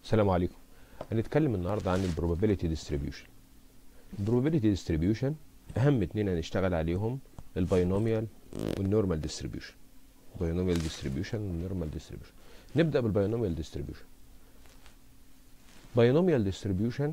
السلام عليكم هنتكلم النهارده عن البروبابيلتي ديستريبيوشن البروبابيلتي ديستريبيوشن اهم اتنين هنشتغل عليهم الباينوميال والنورمال ديستريبيوشن باينوميال ديستريبيوشن والنورمال ديستريبيوشن نبدا بالباينوميال ديستريبيوشن باينوميال ديستريبيوشن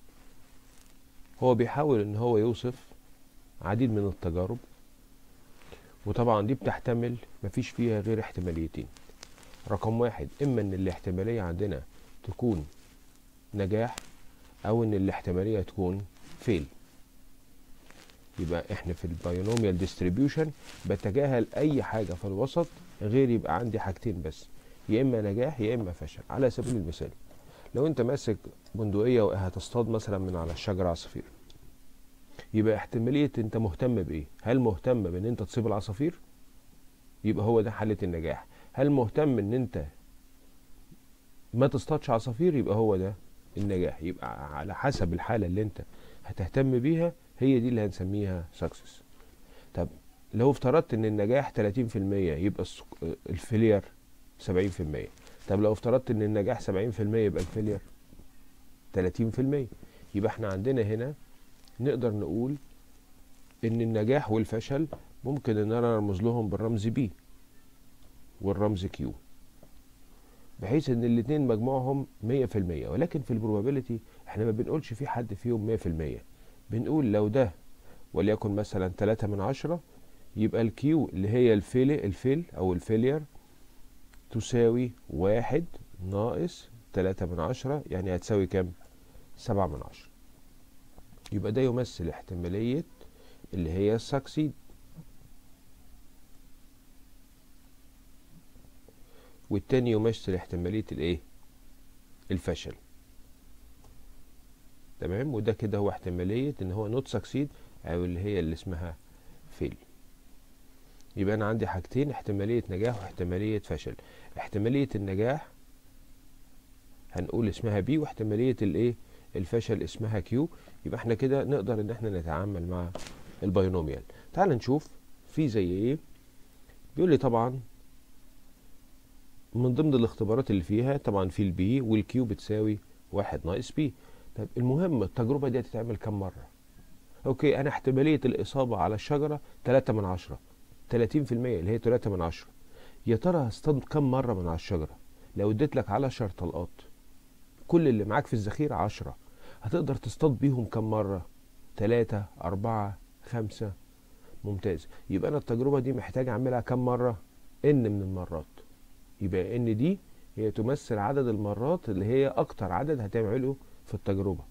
هو بيحاول ان هو يوصف عديد من التجارب وطبعا دي بتحتمل مفيش فيها غير احتماليتين رقم واحد اما ان الاحتماليه عندنا تكون نجاح او ان الاحتماليه تكون فيل يبقى احنا في الباينوميال ديستريبيوشن بتجاهل اي حاجه في الوسط غير يبقى عندي حاجتين بس يا اما نجاح يا اما فشل على سبيل المثال لو انت ماسك بندقيه وهتصطاد مثلا من على الشجره عصافير يبقى احتماليه انت مهتم بايه هل مهتم بان انت تصيب العصافير يبقى هو ده حاله النجاح هل مهتم ان انت ما تصطادش عصافير يبقى هو ده النجاح يبقى على حسب الحاله اللي انت هتهتم بيها هي دي اللي هنسميها سكسس طب لو افترضت ان النجاح 30% يبقى الفيلير 70% طب لو افترضت ان النجاح 70% يبقى الفيلير 30% يبقى احنا عندنا هنا نقدر نقول ان النجاح والفشل ممكن ان انا ارمز لهم بالرمز بي والرمز كيو بحيث ان الاتنين مجموعهم 100% ولكن في البروبابيلتي احنا ما بنقولش في حد فيهم 100% بنقول لو ده وليكن مثلا 3 من عشرة يبقى الكيو اللي هي الفيل الفيل او الفيلير تساوي واحد ناقص 3 من عشرة يعني هتساوي كام؟ 7 من عشرة يبقى ده يمثل احتمالية اللي هي السكسيد والتاني يمثل احتمالية الايه الفشل تمام وده كده هو احتمالية ان هو نوت سكسيد او اللي هي اللي اسمها فيل يبقى انا عندي حاجتين احتمالية نجاح واحتمالية فشل احتمالية النجاح هنقول اسمها بي واحتمالية الايه الفشل اسمها كيو يبقى احنا كده نقدر ان احنا نتعامل مع الباينوميال تعال نشوف في زي ايه بيقول لي طبعا من ضمن الاختبارات اللي فيها طبعا في البي والكيو بتساوي واحد ناقص بي طب المهم التجربة دي هتتعمل كم مرة اوكي انا احتمالية الاصابة على الشجرة 3 من عشرة 30% اللي هي 3 من عشرة يا ترى هصطاد كم مرة من على الشجرة لو اديت لك على 10 طلقات كل اللي معاك في الذخيرة 10 هتقدر تصطاد بيهم كم مرة تلاتة أربعة خمسة ممتاز يبقى أنا التجربة دي محتاج أعملها كم مرة إن من المرات يبقى ان دي هي تمثل عدد المرات اللي هي اكتر عدد هتعمله في التجربة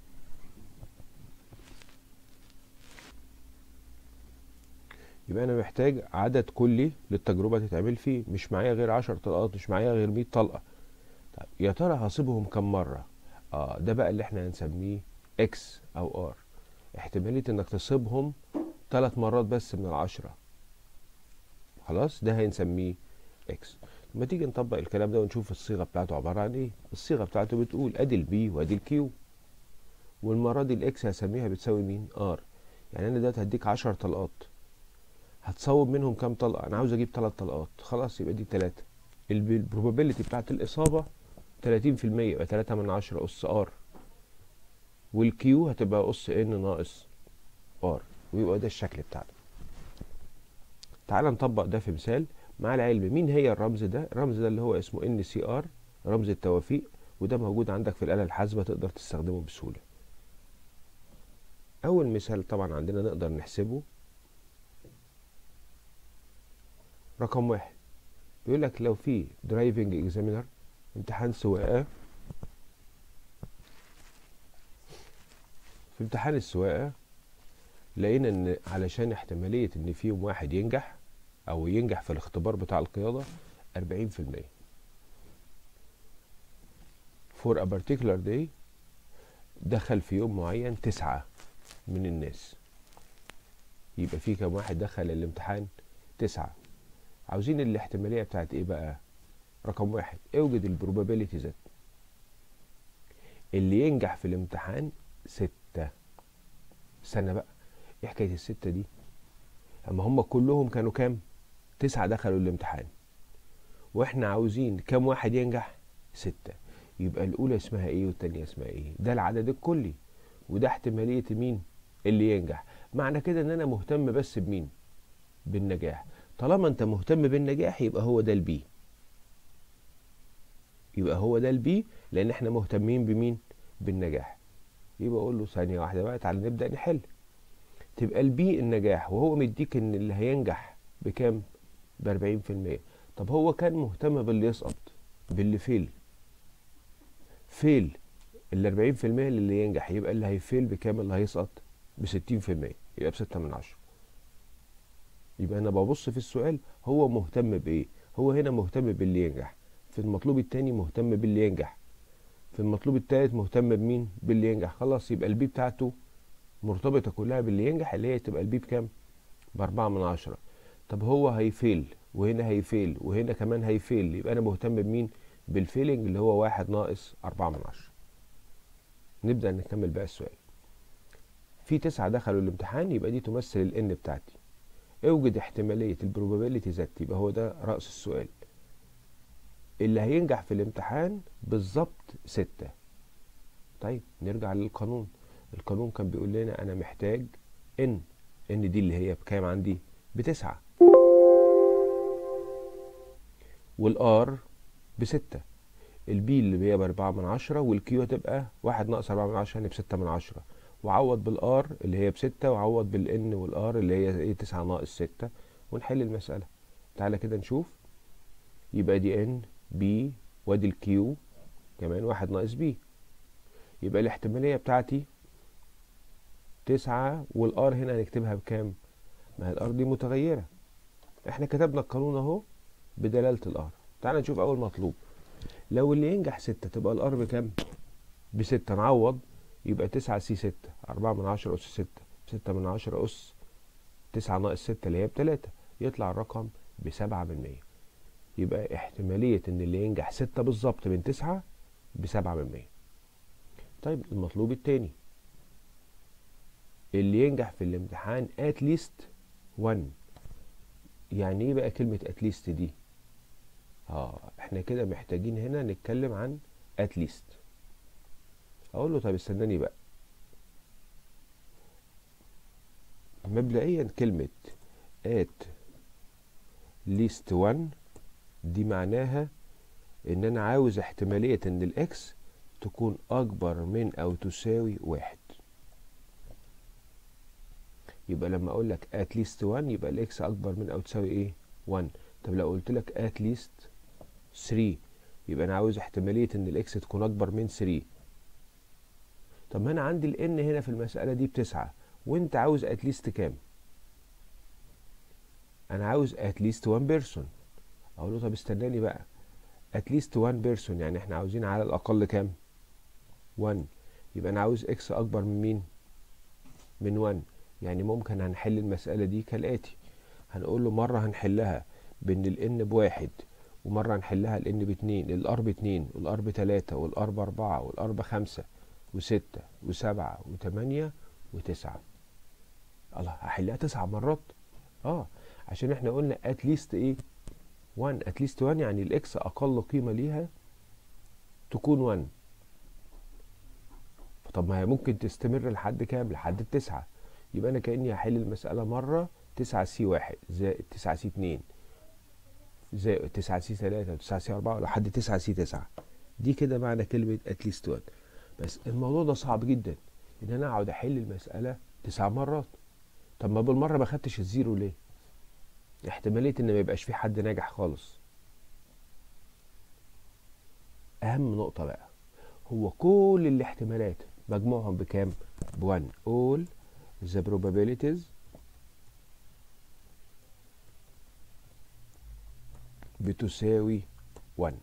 يبقى انا محتاج عدد كلي للتجربة تتعمل فيه مش معايا غير عشر طلقات مش معايا غير مية طلقة طيب يا ترى هصيبهم كم مرة اه ده بقى اللي احنا هنسميه اكس او ار احتمالية انك تصيبهم ثلاث مرات بس من العشرة خلاص ده هنسميه اكس لما تيجي نطبق الكلام ده ونشوف الصيغه بتاعته عباره عن ايه الصيغه بتاعته بتقول ادي البي وادي الكيو والمره دي الاكس هسميها بتساوي مين ار يعني انا دلوقتي هديك 10 طلقات هتصوب منهم كام طلقه انا عاوز اجيب 3 طلقات خلاص يبقى دي 3 البروبابيلتي بتاعت الاصابه 30% يبقى 3 من 10 اس ار والكيو هتبقى اس ان ناقص ار ويبقى ده الشكل بتاعنا تعال نطبق ده في مثال مع العلم مين هي الرمز ده الرمز ده اللي هو اسمه ان سي ار رمز التوافيق وده موجود عندك في الآلة الحاسبة تقدر تستخدمه بسهولة أول مثال طبعا عندنا نقدر نحسبه رقم واحد بيقول لك لو في درايفنج اكزامينر امتحان سواقة في امتحان السواقة لقينا ان علشان احتمالية ان فيهم واحد ينجح او ينجح في الاختبار بتاع القيادة 40% for a particular day دخل في يوم معين تسعة من الناس يبقى في كم واحد دخل الامتحان تسعة عاوزين الاحتمالية بتاعت ايه بقى رقم واحد اوجد البروبابيليتي ذات اللي ينجح في الامتحان ستة استنى بقى ايه حكاية الستة دي اما هم كلهم كانوا كام تسعة دخلوا الامتحان واحنا عاوزين كام واحد ينجح ستة يبقى الاولى اسمها ايه والتانية اسمها ايه ده العدد الكلي وده احتمالية مين اللي ينجح معنى كده ان انا مهتم بس بمين بالنجاح طالما انت مهتم بالنجاح يبقى هو ده البي يبقى هو ده البي لان احنا مهتمين بمين بالنجاح يبقى اقول له ثانيه واحده بقى تعالى نبدا نحل تبقى البي النجاح وهو مديك ان اللي هينجح بكام ب 40% طب هو كان مهتم باللي يسقط باللي فيل فيل ال 40% اللي ينجح يبقى اللي هيفيل بكام اللي هيسقط ب 60% يبقى ب 6 من 10 يبقى انا ببص في السؤال هو مهتم بايه هو هنا مهتم باللي ينجح في المطلوب التاني مهتم باللي ينجح في المطلوب التالت مهتم بمين باللي ينجح خلاص يبقى البي بتاعته مرتبطة كلها باللي ينجح اللي هي تبقى البي بكام بأربعة من عشرة طب هو هيفيل وهنا هيفيل وهنا كمان هيفيل يبقى أنا مهتم بمين بالفيلنج اللي هو واحد ناقص أربعة من عشرة نبدأ نكمل بقى السؤال في تسعة دخلوا الامتحان يبقى دي تمثل الان بتاعتي اوجد احتمالية البروبابيلتي ذات يبقى هو ده رأس السؤال اللي هينجح في الامتحان بالظبط ستة طيب نرجع للقانون القانون كان بيقول لنا انا محتاج ان ان دي اللي هي بكام عندي بتسعة والار بستة البي اللي هي بأربعة من عشرة والكيو هتبقى واحد ناقص أربعة من عشرة يعني بستة من عشرة وعوض بالار اللي هي بستة وعوض بالان والار اللي هي ايه تسعة ناقص ستة ونحل المسألة تعالى كده نشوف يبقى دي ان بي وادي الكيو كمان واحد ناقص بي يبقى الاحتمالية بتاعتي تسعة والار هنا هنكتبها بكام ما هي الار دي متغيرة احنا كتبنا القانون اهو بدلالة الار تعال نشوف اول مطلوب لو اللي ينجح ستة تبقى الار بكام بستة نعوض يبقى تسعة سي ستة أربعة من عشرة أس ستة ستة من عشرة أس تسعة ناقص ستة اللي هي بتلاتة يطلع الرقم بسبعة بالمية يبقى احتمالية ان اللي ينجح ستة بالظبط من تسعة بسبعة بالمية طيب المطلوب التاني اللي ينجح في الامتحان at least one يعني ايه بقى كلمة at least دي اه احنا كده محتاجين هنا نتكلم عن at least اقول له طب استناني بقى مبدئيا كلمة at least one دي معناها ان انا عاوز احتمالية ان الاكس تكون اكبر من او تساوي واحد يبقى لما اقول لك at least 1 يبقى الاكس اكبر من او تساوي ايه 1 طب لو قلت لك at least 3 يبقى انا عاوز احتمالية ان الاكس تكون اكبر من 3 طب ما انا عندي الان هنا في المسألة دي بتسعة وانت عاوز at least كام انا عاوز at least 1 بيرسون اقول له طب استناني بقى at least 1 بيرسون يعني احنا عاوزين على الاقل كام 1 يبقى انا عاوز اكس اكبر من مين من 1 يعني ممكن هنحل المسألة دي كالآتي هنقول له مرة هنحلها بان الان بواحد ومرة هنحلها الان باتنين الار باتنين والار بتلاتة والار باربعة والار بخمسة وستة وسبعة وتمانية وتسعة الله هحلها تسع مرات اه عشان احنا قلنا اتليست ايه 1 اتليست 1 يعني الاكس اقل قيمة ليها تكون 1 طب ما هي ممكن تستمر لحد كام لحد التسعة يبقى انا كاني هحل المساله مره 9 سي 1 زائد 9 سي 2 زائد 9 سي 3 و9 سي 4 لحد 9 سي 9 دي كده معنى كلمه اتليست 1 بس الموضوع ده صعب جدا ان انا اقعد احل المساله تسع مرات طب ما بالمره ما خدتش الزيرو ليه احتماليه ان ما يبقاش في حد ناجح خالص اهم نقطه بقى هو كل الاحتمالات مجموعهم بكام ب 1 all the probabilities بتساوي 1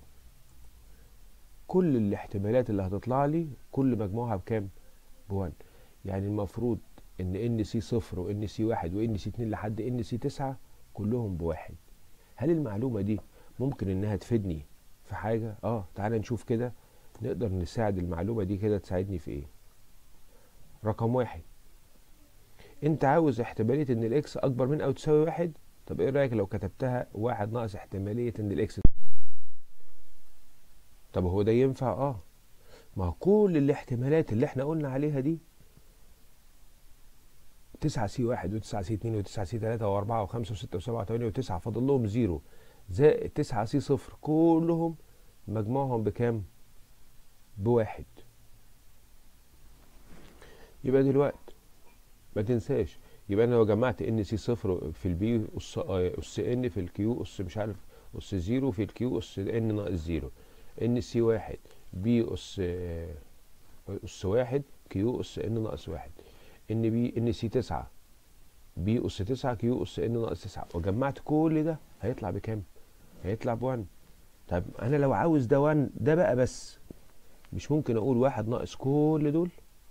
كل الاحتمالات اللي هتطلع لي كل مجموعها بكام ب 1 يعني المفروض ان ان سي صفر وان سي واحد وان سي اتنين لحد ان سي تسعة كلهم بواحد هل المعلومة دي ممكن انها تفيدني في حاجة اه تعال نشوف كده نقدر نساعد المعلومة دي كده تساعدني في ايه رقم واحد انت عاوز احتمالية ان الاكس اكبر من او تساوي واحد طب ايه رأيك لو كتبتها واحد ناقص احتمالية ان الاكس طب هو ده ينفع اه ما هو كل الاحتمالات اللي احنا قلنا عليها دي تسعة سي واحد وتسعة سي اتنين وتسعة سي تلاتة وأربعة وخمسة وستة وسبعة وتمانية وتسعة فاضل لهم زيرو زائد تسعة سي صفر كلهم مجموعهم بكام؟ بواحد يبقى دلوقتي ما تنساش يبقى انا لو جمعت ان سي صفر في البي اس اس ان في الكيو اس مش عارف اس زيرو في الكيو اس ان ناقص زيرو ان سي واحد بي اس اس واحد كيو اس ان ناقص واحد ان بي ان سي تسعة بي اس تسعة كيو اس ان ناقص تسعة وجمعت كل ده هيطلع بكام؟ هيطلع بوان طب انا لو عاوز ده وان ده بقى بس مش ممكن اقول واحد ناقص كل دول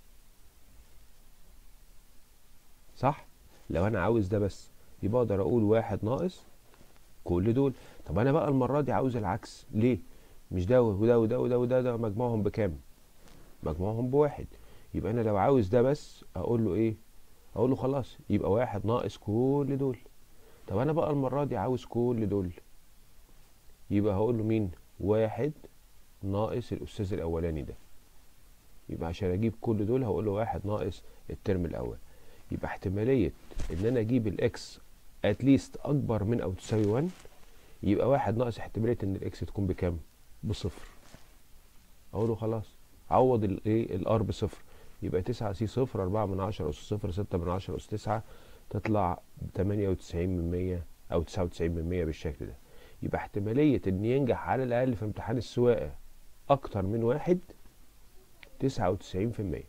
صح لو انا عاوز ده بس يبقى اقدر اقول واحد ناقص كل دول طب انا بقى المره دي عاوز العكس ليه مش ده وده وده وده وده ده مجموعهم بكام مجموعهم بواحد يبقى انا لو عاوز ده بس اقول له ايه اقول له خلاص يبقى واحد ناقص كل دول طب انا بقى المره دي عاوز كل دول يبقى هقول له مين واحد ناقص الاستاذ الاولاني ده يبقى عشان اجيب كل دول هقول له واحد ناقص الترم الاول يبقى احتماليه ان انا اجيب الاكس اتليست اكبر من او تساوي 1 يبقى واحد ناقص احتماليه ان الاكس تكون بكام بصفر اقول له خلاص عوض الايه الار بصفر يبقى 9 سي صفر 4 من 10 اس صفر 6 من 10 اس 9 تطلع 98 من 100 او 99 من 100 بالشكل ده يبقى احتماليه ان ينجح على الاقل في امتحان السواقه اكتر من واحد 99 في المية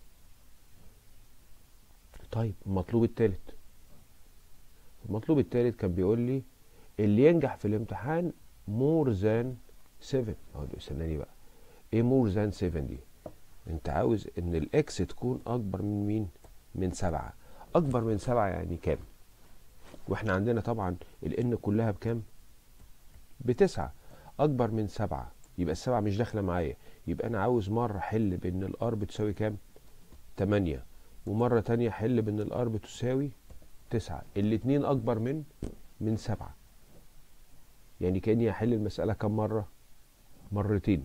طيب المطلوب التالت المطلوب التالت كان بيقول لي اللي ينجح في الامتحان مور ذان 7 اقول له استناني بقى ايه مور ذان 7 دي انت عاوز ان الاكس تكون اكبر من مين من سبعة اكبر من سبعة يعني كام واحنا عندنا طبعا الان كلها بكام بتسعة اكبر من سبعة يبقى السبعة مش داخلة معايا يبقى انا عاوز مرة حل بان الار بتساوي كام تمانية ومرة تانية حل بان الار بتساوي تسعة الاتنين اكبر من من سبعة يعني كاني احل المسألة كم مرة مرتين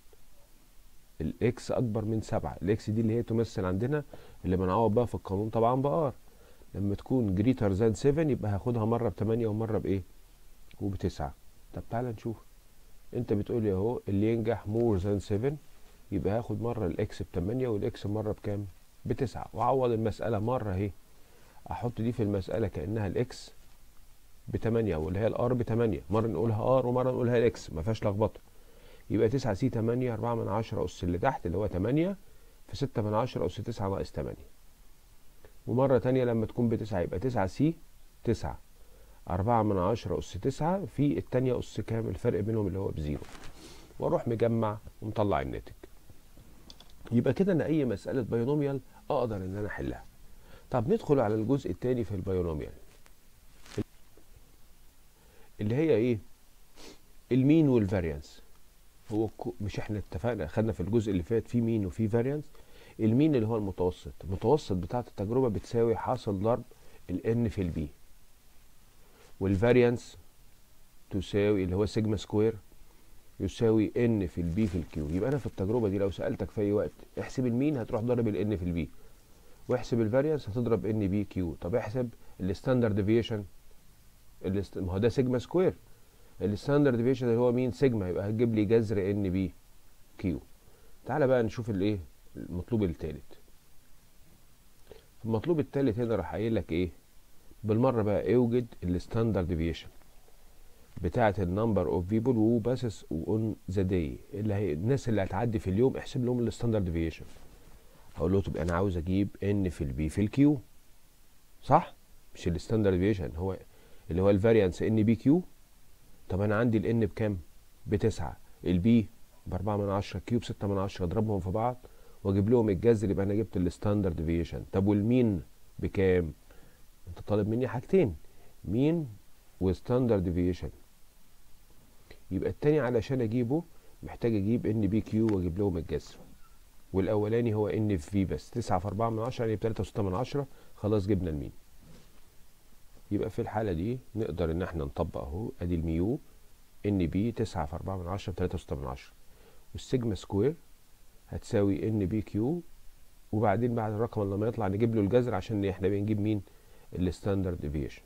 الاكس اكبر من سبعة الاكس دي اللي هي تمثل عندنا اللي بنعوض بقى في القانون طبعا بار لما تكون جريتر ذان 7 يبقى هاخدها مرة بتمانية ومرة بايه وبتسعة طب تعالى نشوف انت بتقول لي اهو اللي ينجح مور ذان 7 يبقى هاخد مرة الاكس بتمانية والاكس مرة بكام بتسعة واعوض المسألة مرة اهي احط دي في المسألة كأنها الاكس بتمانية واللي هي الار بتمانية مرة نقولها ار ومرة نقولها الاكس ما فيهاش لخبطة يبقى تسعة سي تمانية أربعة من عشرة أس اللي تحت اللي هو تمانية في ستة من عشرة أس تسعة ناقص تمانية ومرة تانية لما تكون بتسعة يبقى تسعة سي تسعة أربعة من عشرة أس تسعة في التانية أس كام الفرق بينهم اللي هو بزيرو وأروح مجمع ومطلع الناتج يبقى كده أنا أي مسألة باينوميال أقدر إن أنا أحلها طب ندخل على الجزء التاني في الباينوميال اللي هي إيه المين والفاريانس هو مش احنا اتفقنا خدنا في الجزء اللي فات في مين وفي فاريانس المين اللي هو المتوسط المتوسط بتاعت التجربة بتساوي حاصل ضرب الان في البي والفاريانس تساوي اللي هو سيجما سكوير يساوي ان في البي في الكيو يبقى انا في التجربة دي لو سألتك في اي وقت احسب المين هتروح ضرب الان في البي واحسب الفاريانس هتضرب ان بي كيو طب احسب الستاندرد ديفيشن ما هو ده سيجما سكوير الستاندرد ديفيشن اللي هو مين سيجما يبقى هتجيب لي جذر ان بي كيو تعالى بقى نشوف الايه المطلوب الثالث المطلوب الثالث هنا راح قايل لك ايه بالمره بقى اوجد الستاندرد ديفيشن بتاعه النمبر اوف بيبل وباسس اون ذا داي اللي هي الناس اللي هتعدي في اليوم احسب لهم الستاندرد ديفيشن هقول له طب انا عاوز اجيب ان في البي في الكيو صح مش الستاندرد ديفيشن هو اللي هو الفاريانس ان بي كيو طب انا عندي الان بكام بتسعة البي باربعة من عشرة كيو بستة من عشرة اضربهم في بعض واجيب لهم الجذر يبقى انا جبت الستاندرد ديفيشن طب والمين بكام انت طالب مني حاجتين مين وستاندرد ديفيشن يبقى التاني علشان اجيبه محتاج اجيب ان بي كيو واجيب لهم الجذر والاولاني هو ان في في بس تسعة في اربعة من عشرة يعني بتلاتة وستة من عشرة خلاص جبنا المين يبقى في الحالة دي نقدر ان احنا نطبق اهو ادي الميو ان بي تسعة في اربعة من عشرة بتلاتة وستة من عشرة والسيجما سكوير هتساوي ان بي كيو وبعدين بعد الرقم لما يطلع نجيب له الجذر عشان احنا بنجيب مين الستاندرد ديفيشن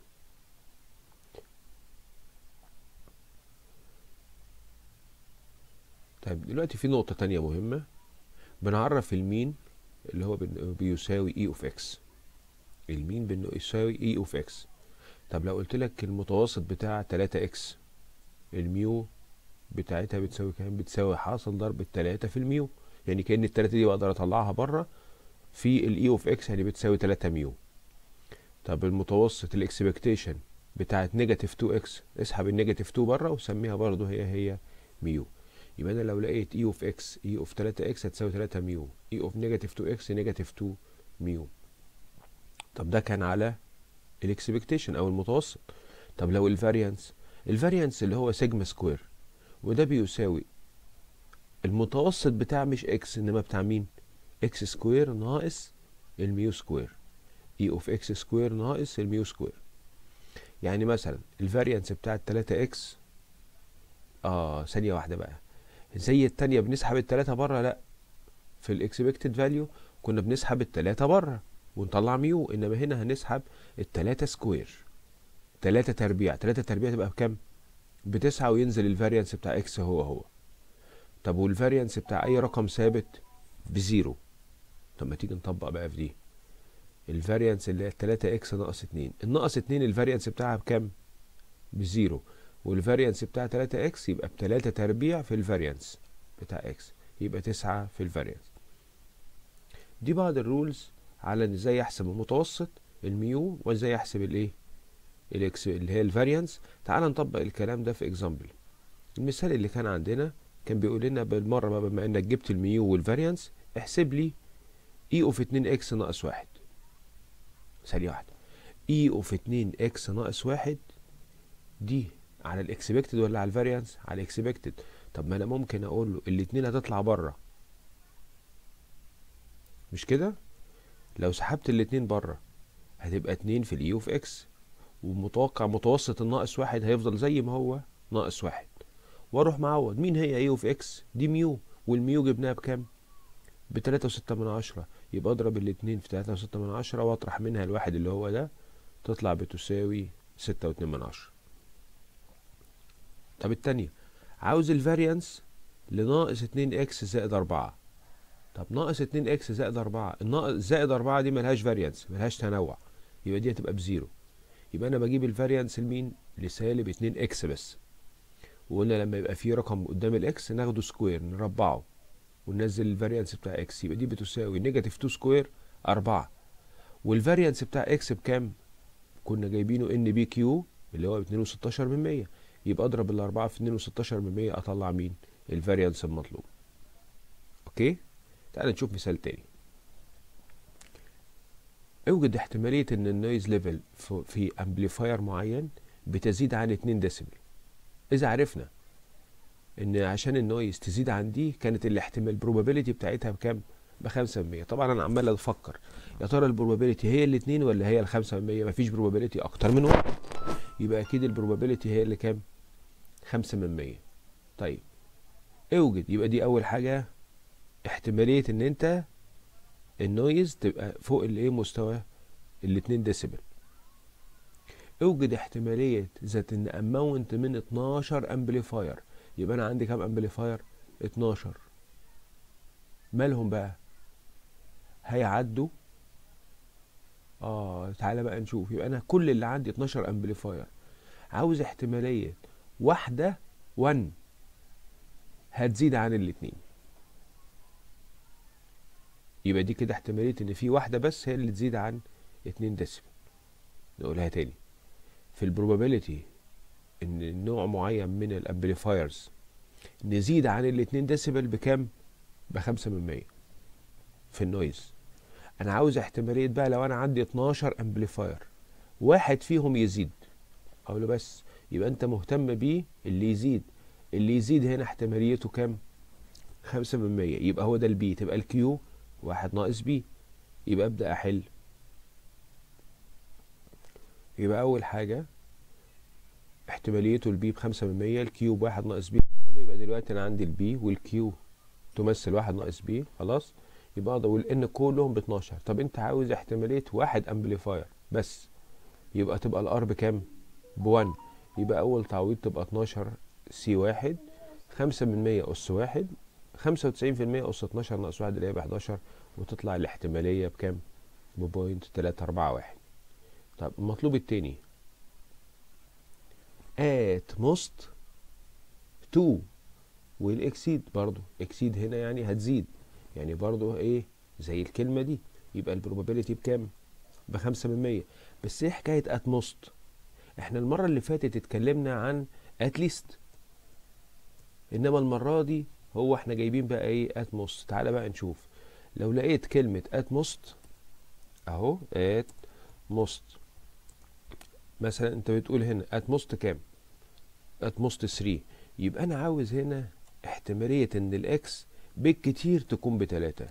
طيب دلوقتي في نقطة تانية مهمة بنعرف المين اللي هو بيساوي اي اوف اكس المين بانه يساوي اي اوف اكس طب لو قلت لك المتوسط بتاع 3 اكس الميو بتاعتها بتساوي كام بتساوي حاصل ضرب التلاتة في الميو يعني كأن التلاتة دي بقدر اطلعها بره في الاي اوف اكس يعني بتساوي 3 ميو طب المتوسط الاكسبكتيشن بتاعت نيجاتيف 2 اكس اسحب النيجاتيف 2 بره وسميها برضو هي هي ميو يبقى انا لو لقيت اي اوف اكس اي اوف 3 اكس هتساوي 3 ميو اي اوف نيجاتيف 2 اكس نيجاتيف 2 ميو طب ده كان على الاكسبكتيشن او المتوسط طب لو الفاريانس الفاريانس اللي هو سيجما سكوير وده بيساوي المتوسط بتاع مش اكس انما بتاع مين اكس سكوير ناقص الميو سكوير اي اوف اكس سكوير ناقص الميو سكوير يعني مثلا الفاريانس بتاع 3 اكس اه ثانيه واحده بقى زي التانية بنسحب التلاتة بره لا في الاكسبكتد فاليو كنا بنسحب التلاتة بره ونطلع ميو انما هنا هنسحب التلاتة سكوير تلاتة تربيع تلاتة تربيع تبقى بكام بتسعة وينزل الفاريانس بتاع اكس هو هو طب والفاريانس بتاع اي رقم ثابت بزيرو طب ما تيجي نطبق بقى في دي الفاريانس اللي هي التلاتة اكس ناقص اتنين الناقص اتنين الفاريانس بتاعها بكام بزيرو والفاريانس بتاع 3 اكس يبقى ب 3 تربيع في الفاريانس بتاع اكس يبقى 9 في الفاريانس دي بعض الرولز على ان ازاي احسب المتوسط الميو وازاي احسب الايه الاكس اللي هي الفاريانس تعال نطبق الكلام ده في اكزامبل المثال اللي كان عندنا كان بيقول لنا بالمره بقى بما انك جبت الميو والفاريانس احسب لي اي اوف 2 اكس ناقص واحد ثانيه واحده اي اوف 2 اكس ناقص واحد دي على الاكسبكتد ولا على الفاريانس على الاكسبكتد طب ما انا ممكن اقول له الاتنين هتطلع بره مش كده لو سحبت الاتنين بره هتبقى اتنين في الاي اوف اكس ومتوقع متوسط الناقص واحد هيفضل زي ما هو ناقص واحد واروح معوض مين هي اي اوف اكس دي ميو والميو جبناها بكام بتلاتة وستة من عشرة يبقى اضرب الاتنين في تلاتة وستة من عشرة واطرح منها الواحد اللي هو ده تطلع بتساوي ستة واتنين من عشرة طب التانية عاوز الفاريانس لناقص اتنين اكس زائد اربعة طب ناقص اتنين اكس زائد اربعة الناقص زائد اربعة دي ملهاش فاريانس ملهاش تنوع يبقى دي هتبقى بزيرو يبقى انا بجيب الفاريانس لمين لسالب اتنين اكس بس وقلنا لما يبقى في رقم قدام الاكس ناخده سكوير نربعه وننزل الفاريانس بتاع اكس يبقى دي بتساوي نيجاتيف 2 سكوير 4 والفاريانس بتاع اكس بكام كنا جايبينه ان بي كيو اللي هو ب 2.16 من 100 يبقى اضرب الأربعة في اتنين وستاشر من مية أطلع مين؟ الفاريانس المطلوب. أوكي؟ تعال نشوف مثال تاني. اوجد احتمالية إن النويز ليفل في أمبليفاير معين بتزيد عن 2 ديسيبل. إذا عرفنا إن عشان النويز تزيد عن دي كانت الاحتمال probability بتاعتها بكام؟ بخمسة من مية طبعا أنا عمال أفكر يا ترى البروبابيلتي هي الاتنين ولا هي الخمسة من مية مفيش probability أكتر من واحد يبقى أكيد البروبابيلتي هي اللي كام؟ خمسة من مية طيب اوجد يبقى دي اول حاجة احتمالية ان انت النويز تبقى فوق الايه مستوى الاتنين ديسيبل اوجد احتمالية ذات ان اماونت من 12 امبليفاير يبقى انا عندي كام امبليفاير 12 مالهم بقى هيعدوا اه تعالى بقى نشوف يبقى انا كل اللي عندي 12 امبليفاير عاوز احتمالية واحدة 1 هتزيد عن الاتنين يبقى دي كده احتمالية ان في واحدة بس هي اللي تزيد عن اتنين ديسيبل نقولها تاني في البروبابيلتي ان نوع معين من الامبليفايرز نزيد عن الاتنين ديسيبل بكام بخمسة من مية في النويز انا عاوز احتمالية بقى لو انا عندي 12 امبليفاير واحد فيهم يزيد اقول له بس يبقى انت مهتم بيه اللي يزيد اللي يزيد هنا احتماليته كام خمسة من مية يبقى هو ده البي تبقى الكيو واحد ناقص بي يبقى ابدأ احل يبقى اول حاجة احتماليته البي بخمسة من مية الكيو بواحد ناقص بي يبقى دلوقتي انا عندي البي والكيو تمثل واحد ناقص بي خلاص يبقى اقدر اقول ان كلهم ب 12 طب انت عاوز احتماليه واحد امبليفاير بس يبقى تبقى الار بكام ب 1 يبقى اول تعويض تبقى 12 سي واحد 5 من 100 اس واحد 95% اس 12 ناقص واحد اللي هي ب 11 وتطلع الاحتماليه بكام ببوينت 341 طب المطلوب التاني at most 2 والاكسيد برضو اكسيد هنا يعني هتزيد يعني برضو ايه زي الكلمة دي يبقى البروبابيلتي بكام بخمسة من مية بس ايه حكاية at most احنا المرة اللي فاتت اتكلمنا عن at least انما المرة دي هو احنا جايبين بقى ايه at most تعالى بقى نشوف لو لقيت كلمة at most اهو at most مثلا انت بتقول هنا at most كام at most 3 يبقى انا عاوز هنا احتمالية ان الاكس بالكتير تكون بتلاتة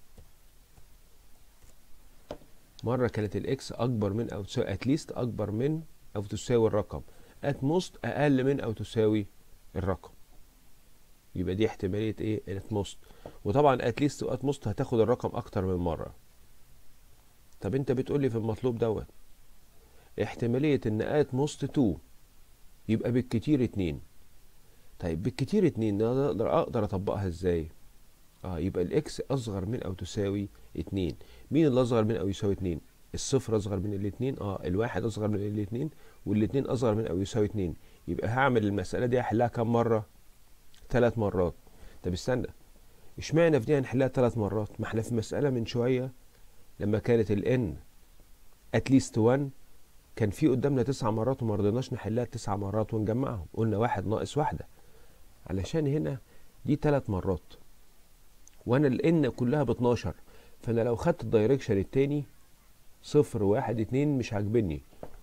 مرة كانت الاكس اكبر من او تساوي اتليست اكبر من او تساوي الرقم at most اقل من او تساوي الرقم يبقى دي احتمالية ايه at most وطبعا at least و at most هتاخد الرقم اكتر من مرة طب انت بتقولي في المطلوب دوت احتمالية ان at most 2 يبقى بالكتير اتنين طيب بالكتير اتنين اقدر اقدر اطبقها ازاي اه يبقى الاكس اصغر من او تساوي اتنين مين اللي اصغر من او يساوي اتنين الصفر اصغر من الاتنين اه الواحد اصغر من الاتنين والاتنين اصغر من او يساوي اتنين يبقى هعمل المسألة دي احلها كام مرة ثلاث مرات طب استنى اشمعنى في دي هنحلها ثلاث مرات ما احنا في مسألة من شوية لما كانت ال n at least 1 كان في قدامنا تسع مرات وما رضيناش نحلها تسع مرات ونجمعهم قلنا واحد ناقص واحدة علشان هنا دي ثلاث مرات وانا ال n كلها ب 12 فانا لو خدت الدايركشن التاني صفر واحد اتنين مش عاجبني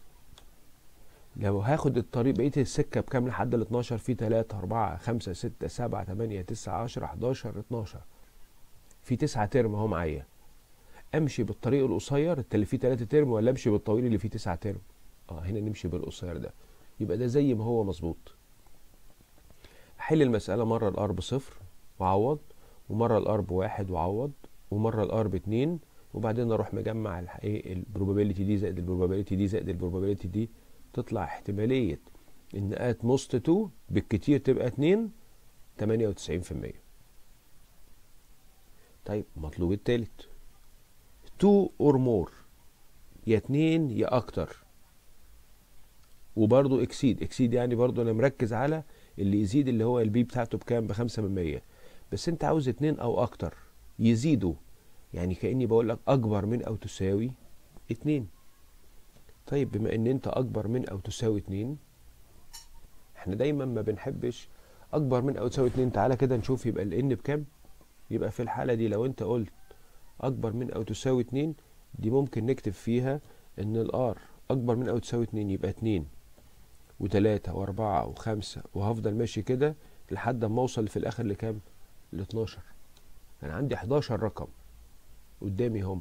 لو هاخد الطريق بقية السكة بكام لحد ال 12 في 3 4 5 6 7 8 9 10 11 12 في تسعة ترم اهو معايا امشي بالطريق القصير اللي فيه 3 ترم ولا امشي بالطويل اللي فيه 9 ترم اه هنا نمشي بالقصير ده يبقى ده زي ما هو مظبوط احل المسألة مرة الار بصفر وعوض ومرة الار بواحد وعوض ومرة الار باتنين وبعدين اروح مجمع ايه البروبابيلتي دي زائد البروبابيلتي دي زائد البروبابيلتي دي تطلع احتمالية ان ات موست 2 بالكتير تبقى 2 98% طيب المطلوب التالت 2 or more يا 2 يا اكتر وبرضو اكسيد اكسيد يعني برضو انا مركز على اللي يزيد اللي هو البي بتاعته بكام بخمسة من مية بس انت عاوز اتنين او اكتر يزيدوا يعني كأني بقول لك اكبر من او تساوي اتنين طيب بما ان انت اكبر من او تساوي اتنين احنا دايما ما بنحبش اكبر من او تساوي اتنين تعالى كده نشوف يبقى الان بكام يبقى في الحالة دي لو انت قلت اكبر من او تساوي اتنين دي ممكن نكتب فيها ان الار اكبر من او تساوي اتنين يبقى اتنين وتلاتة واربعة وخمسة وهفضل ماشي كده لحد ما اوصل في الاخر لكام ل 12 انا عندي 11 رقم قدامي هم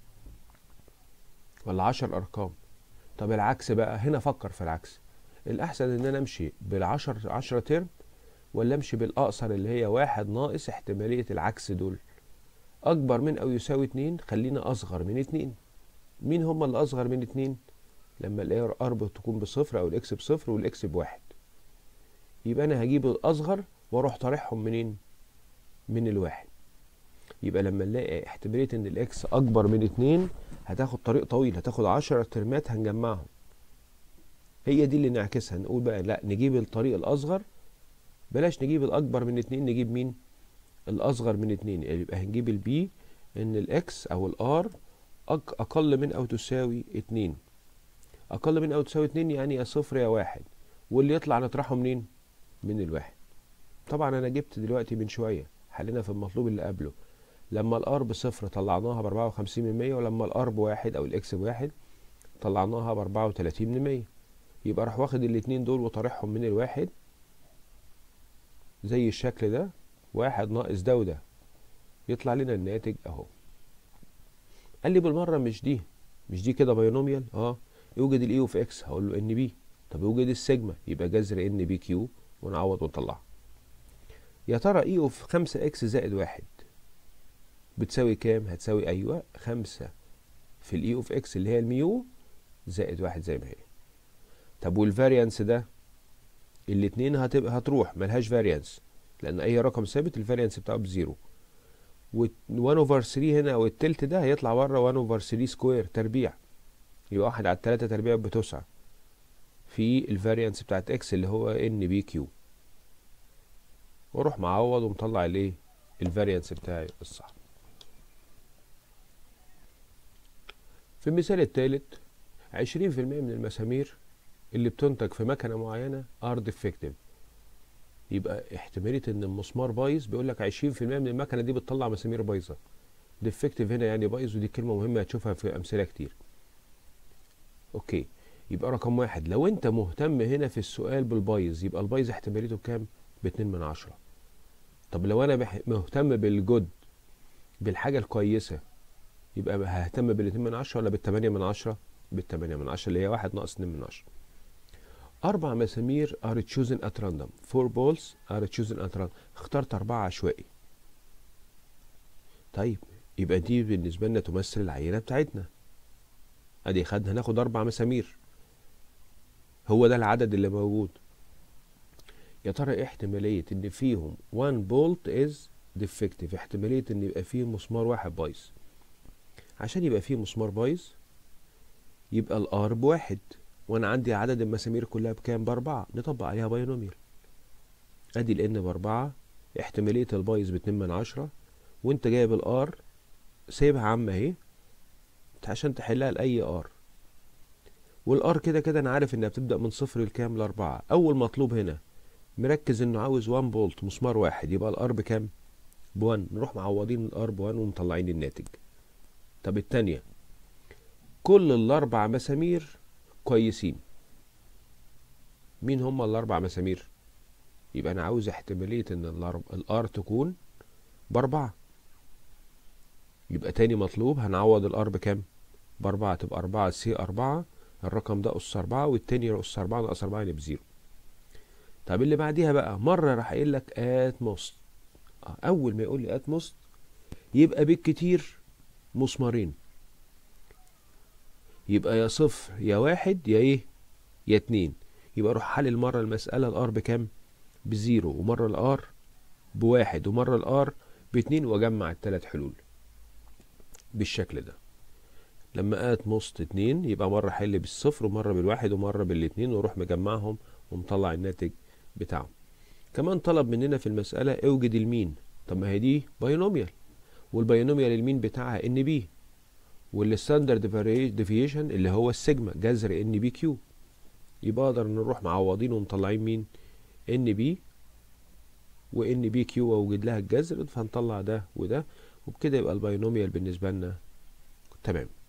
ولا 10 ارقام طب العكس بقى هنا فكر في العكس الاحسن ان انا امشي بالعشر 10 ترم ولا امشي بالاقصر اللي هي واحد ناقص احتمالية العكس دول اكبر من او يساوي اتنين خلينا اصغر من اتنين مين هما اللي اصغر من اتنين لما الاير ار تكون بصفر او الاكس بصفر والاكس بواحد يبقى انا هجيب الاصغر واروح طارحهم منين من الواحد يبقى لما نلاقي احتمالية ان الاكس اكبر من اتنين هتاخد طريق طويل هتاخد عشرة ترمات هنجمعهم هي دي اللي نعكسها نقول بقى لا نجيب الطريق الاصغر بلاش نجيب الاكبر من اتنين نجيب مين الاصغر من اتنين يبقى هنجيب البي ان الاكس او الار اقل من او تساوي اتنين اقل من او تساوي اتنين يعني يا صفر يا واحد واللي يطلع نطرحه منين من الواحد طبعا انا جبت دلوقتي من شوية حلينا في المطلوب اللي قبله لما الار بصفر طلعناها باربعة وخمسين من مية ولما الار بواحد او الاكس بواحد طلعناها باربعة وتلاتين من مية يبقى راح واخد الاتنين دول وطارحهم من الواحد زي الشكل ده واحد ناقص ده وده يطلع لنا الناتج اهو قال لي بالمره مش دي مش دي كده باينوميال اه يوجد الاي اوف اكس هقول له ان بي طب يوجد السيجما يبقى جذر ان بي كيو ونعوض ونطلعها يا ترى اي اوف خمسة اكس زائد واحد بتساوي كام هتساوي ايوه خمسة في الاي اوف اكس اللي هي الميو زائد واحد زي ما هي طب والفاريانس ده الاتنين هتبقى هتروح ملهاش فاريانس لان اي رقم ثابت الفاريانس بتاعه بزيرو و 1 اوفر 3 هنا او التلت ده هيطلع بره 1 اوفر 3 سكوير تربيع يبقى واحد على التلاتة تربيع بتسعة في الفاريانس بتاعت اكس اللي هو ان بي كيو واروح معوض ومطلع الايه الفاريانس بتاعي الصح في المثال الثالث 20% من المسامير اللي بتنتج في مكنه معينه ار ديفكتيف يبقى احتماليه ان المسمار بايظ بيقول لك 20% من المكنه دي بتطلع مسامير بايظه ديفكتيف هنا يعني بايظ ودي كلمه مهمه هتشوفها في امثله كتير اوكي يبقى رقم واحد لو انت مهتم هنا في السؤال بالبايظ يبقى البايظ احتماليته بكام باتنين من عشرة طب لو انا بح- مهتم بالجود بالحاجه الكويسه يبقى ههتم بالاتنين من عشرة ولا بالتمانية من عشرة بالتمانية من عشرة اللي هي واحد ناقص اتنين من عشرة أربع مسامير are chosen at random four balls are chosen at random اخترت أربعة عشوائي طيب يبقى دي بالنسبة لنا تمثل العينة بتاعتنا ادي خدنا هناخد أربع مسامير هو ده العدد اللي موجود يا ترى ايه احتمالية ان فيهم one bolt is defective احتمالية ان يبقى فيه مسمار واحد بايظ عشان يبقى فيه مسمار بايظ يبقى الار بواحد وانا عندي عدد المسامير كلها بكام باربعة نطبق عليها باينوميال ادي الان باربعة احتمالية البايظ باتنين من عشرة وانت جايب الار سايبها عامة اهي عشان تحلها لأي ار والار كده كده انا عارف انها بتبدأ من صفر لكام لأربعة اول مطلوب هنا مركز انه عاوز 1 بولت مسمار واحد يبقى الار بكام بوان نروح معوضين الار بوان ومطلعين الناتج طب التانية كل الاربع مسامير كويسين مين هما الاربع مسامير يبقى انا عاوز احتمالية ان الار تكون باربعة يبقى تاني مطلوب هنعوض الار بكام باربعة تبقى اربعة سي اربعة الرقم ده اس اربعة والتاني اس اربعة ناقص اربعة يبقى بزيرو طب اللي بعديها بقى مرة راح قايل لك ات موست اول ما يقول لي ات موست يبقى بالكتير مسمارين يبقى يا صفر يا واحد يا ايه يا اتنين يبقى اروح حلل مرة المسألة الار بكام بزيرو ومرة الار بواحد ومرة الار باتنين واجمع التلات حلول بالشكل ده لما ات موست اتنين يبقى مرة حل بالصفر ومرة بالواحد ومرة بالاتنين واروح مجمعهم ومطلع الناتج بتاعهم كمان طلب مننا في المسألة اوجد المين طب ما هي دي باينوميال والباينوميال المين بتاعها ان بي والستاندرد ديفيشن اللي هو السيجما جذر ان بي كيو يبقى اقدر نروح معوضين ومطلعين مين ان بي وان بي كيو واوجد لها الجذر فهنطلع ده وده وبكده يبقى الباينوميال بالنسبه لنا تمام